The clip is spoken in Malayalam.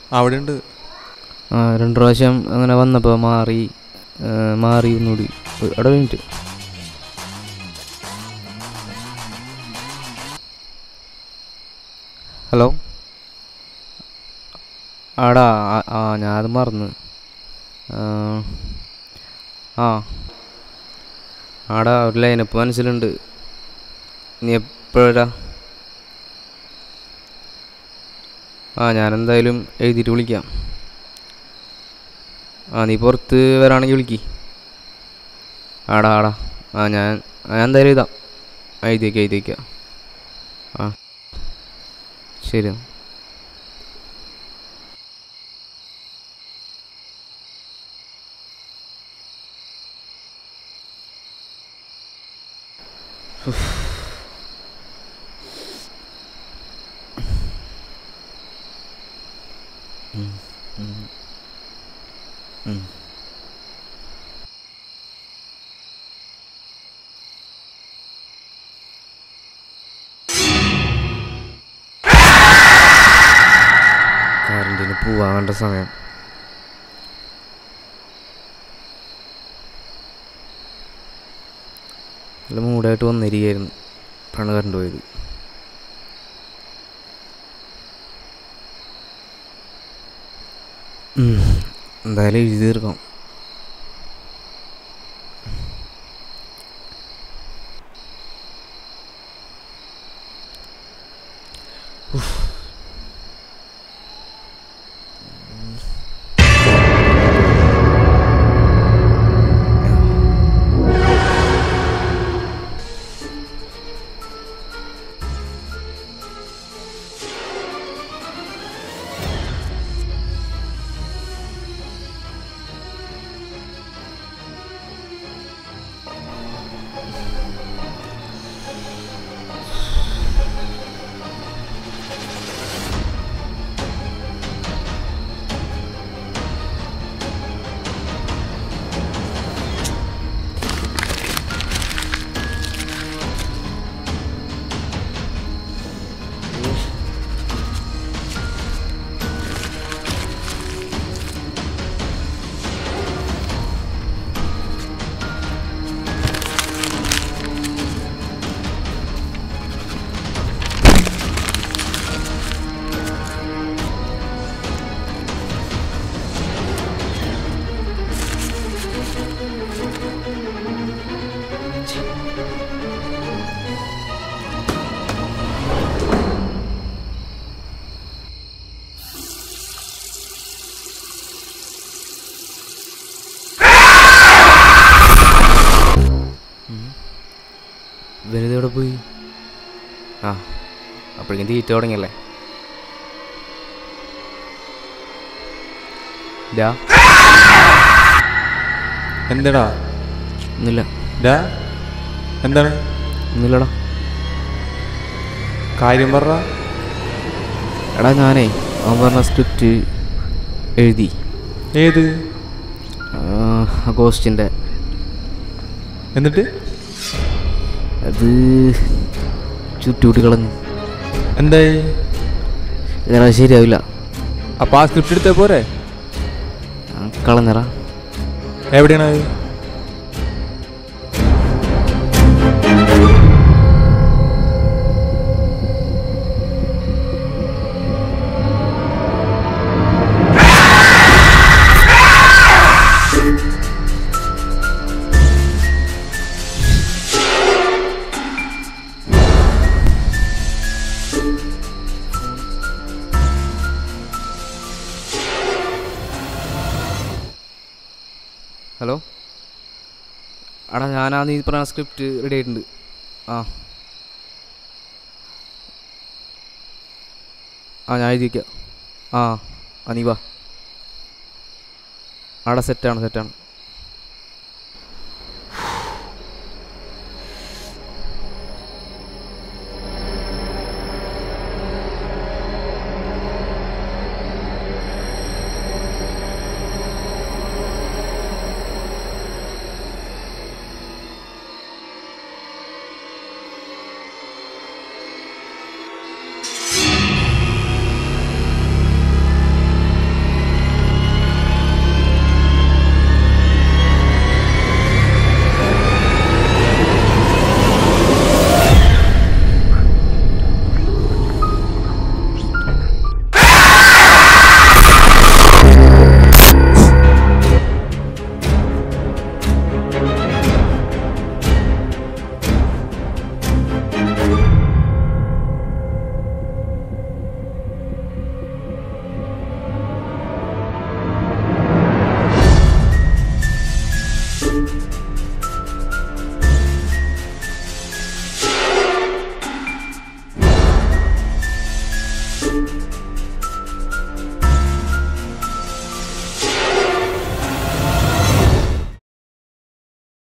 അവിടെ ഉണ്ട് ആ രണ്ട് പ്രാവശ്യം അങ്ങനെ വന്നപ്പോൾ മാറി ആ, മാറി ഒന്നുകൂടി ഒരു- അവിടെ ഒരു മിനിറ്റ് ഹലോ ആടാ ആ, ആ ഞാൻ അത് മറന്ന് ആ, ആ ആടാ ഒരു ലൈനപ്പ് മനസ്സിലുണ്ട് നീ എപ്പോഴാ ആ ഞാനെന്തായാലും എഴുതിയിട്ട് വിളിക്കാം ആ നീ പുറത്ത് വരാണെങ്കിൽ വിളിക്ക് ആടാ ആടാ ആ ഞാൻ ആ, ഞാൻ എന്തായാലും എഴുതാം ആ, എഴുതിയേക്കാം എഴുതിയേക്കാം ആ ശരി എന്നാ. കറണ്ടിന് പോവാൻ വേണ്ട സമയം നല്ല മൂടായിട്ട് വന്നിരിക്കുകയായിരുന്നു ഇപ്പോഴാണ് കറണ്ട് പോയത് ഉം, എന്തായാലും എഴുതി തീർക്കാം വെറുതെ എവിടെ പോയി ആ അപ്പോഴേക്കും തീറ്റ തുടങ്ങിയല്ലേ ഡാ എന്താടാ ഒന്നുമില്ല ഡാ എന്താണ് ഒന്നുമില്ലടാ കാര്യം പറ എടാ ഞാനേ അവൻ പറഞ്ഞ സ്ക്രിപ്റ്റ് എഴുതി ഏത് ഗോസ്റ്റിൻ്റെ എന്നിട്ട് അത് ചുറ്റുകൂട്ടി കളഞ്ഞു എന്തായി ഇതാ ശരിയാവില്ല അപ്പോൾ ആ സ്ക്രിപ്റ്റ് എടുത്തേ പോരെ ഞാൻ കളഞ്ഞറാ എവിടെയാണ് അത് ഹലോ എടാ ഞാനാ നീ പറഞ്ഞ സ്ക്രിപ്റ്റ് റെഡി ആയിട്ടുണ്ട് ആ ആ ഞാൻ എഴുതിക്കാം ആ ആ നീ വാ ആടെ സെറ്റാണ് സെറ്റാണ്